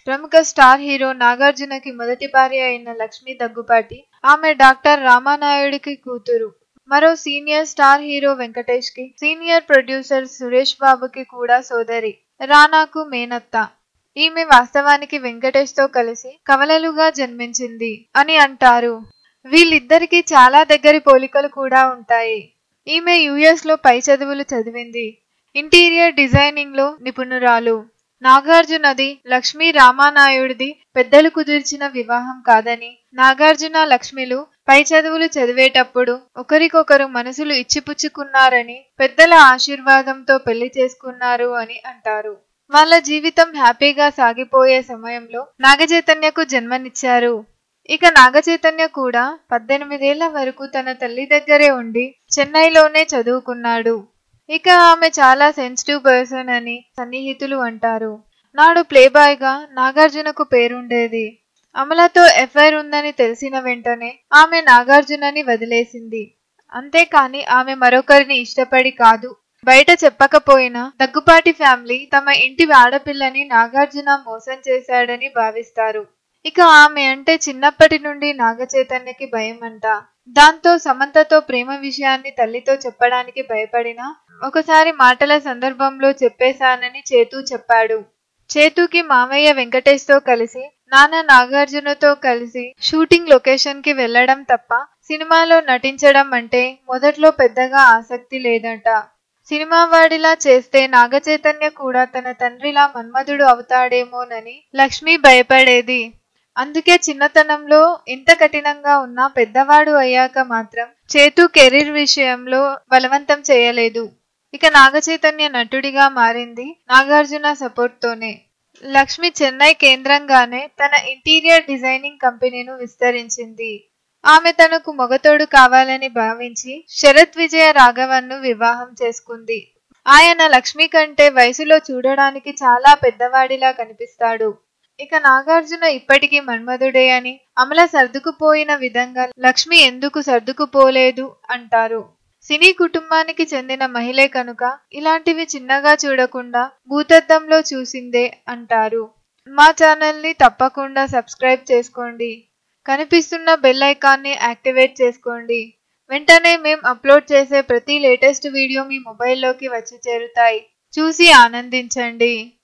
ప్రముఖ star hero నాగార్జునకి మొదటి భార్య అయిన లక్ష్మి దగ్గుపాటి ఆమె డాక్టర్ రామానాయుడికి కూతురు మరో సీనియర్ స్టార్ హీరో వెంకటేష్ కి సీనియర్ ప్రొడ్యూసర్ సురేష్ బాబుకి కూడా సోదరి రానాకు మేనత్త ఈమె వాస్తవానికి వెంకటేష్ తో కలిసి కవలలుగా జన్మించింది అని అంటారు వీళ్ళిద్దరికీ చాలా దగ్గరి పోలికలు కూడా ఉంటాయి ఈమె యుఎస్ లో పై చదువులు చదివింది ఇంటీరియర్ డిజైనింగ్ లో నిపుణురాలు నాగార్జునది లక్ష్మీ రామానాయుడిది పెద్దలు కుదిర్చిన వివాహం కాదని నాగార్జున లక్ష్మిలు పై చదువులు చదివేటప్పుడు ఒకరికొకరు మనసులు ఇచ్చిపుచ్చుకున్నారని పెద్దల ఆశీర్వాదంతో పెళ్లి చేసుకున్నారు అని అంటారు వాళ్ళ జీవితం హ్యాపీగా సాగిపోయే సమయంలో నాగచైతన్యకు జన్మనిచ్చారు ఇక నాగచైతన్య కూడా పద్దెనిమిదేళ్ల వరకు తన తల్లి దగ్గరే ఉండి చెన్నైలోనే చదువుకున్నాడు ఇక ఆమె చాలా సెన్సిటివ్ పర్సన్ అని సన్నిహితులు అంటారు నాడు ప్లేబాయ్ గా నాగార్జునకు పేరుండేది అమలతో ఎఫ్ఐఆర్ ఉందని తెలిసిన వెంటనే ఆమె నాగార్జునని వదిలేసింది అంతేకాని ఆమె మరొకరిని ఇష్టపడి కాదు బయట చెప్పకపోయినా దగ్గుపాటి ఫ్యామిలీ తమ ఇంటి ఆడపిల్లని నాగార్జున మోసం చేశాడని భావిస్తారు ఇక ఆమె అంటే చిన్నప్పటి నుండి నాగచైతన్యకి భయం అంట దాంతో సమంతతో ప్రేమ విషయాన్ని తల్లితో చెప్పడానికి భయపడినా ఒకసారి మాటల సందర్భంలో చెప్పేశానని చేతూ చెప్పాడు చేతుకి మామయ్య వెంకటేష్ తో కలిసి నాన్న నాగార్జునతో కలిసి షూటింగ్ లొకేషన్ కి వెళ్లడం తప్ప సినిమాలో నటించడం అంటే మొదట్లో పెద్దగా ఆసక్తి లేదట సినిమా వాడిలా చేస్తే నాగచైతన్య కూడా తన తండ్రిలా మన్మధుడు అవుతాడేమోనని లక్ష్మి భయపడేది అందుకే చిన్నతనంలో ఎంత కఠినంగా ఉన్నా పెద్దవాడు అయ్యాక మాత్రం చేతు కెరీర్ విషయంలో బలవంతం చేయలేదు ఇక నాగచైతన్య నటుడిగా మారింది నాగార్జున సపోర్ట్ తోనే లక్ష్మి చెన్నై కేంద్రంగానే తన ఇంటీరియర్ డిజైనింగ్ కంపెనీను విస్తరించింది ఆమె తనకు మొగతోడు కావాలని భావించి శరత్ విజయ రాఘవన్ను వివాహం చేసుకుంది ఆయన లక్ష్మి కంటే వయసులో చూడడానికి చాలా పెద్దవాడిలా కనిపిస్తాడు ఇక నాగార్జున ఇప్పటికీ మన్మధుడే అని అమల సర్దుకుపోయిన విధంగా లక్ష్మి ఎందుకు సర్దుకుపోలేదు అంటారు సినీ కుటుంబానికి చెందిన మహిళే కనుక ఇలాంటివి చిన్నగా చూడకుండా భూతద్దంలో చూసిందే అంటారు మా ఛానల్ని తప్పకుండా సబ్స్క్రైబ్ చేసుకోండి కనిపిస్తున్న బెల్ ఐకాన్ని యాక్టివేట్ చేసుకోండి వెంటనే మేం అప్లోడ్ చేసే ప్రతి లేటెస్ట్ వీడియో మీ మొబైల్లోకి వచ్చి చేరుతాయి చూసి ఆనందించండి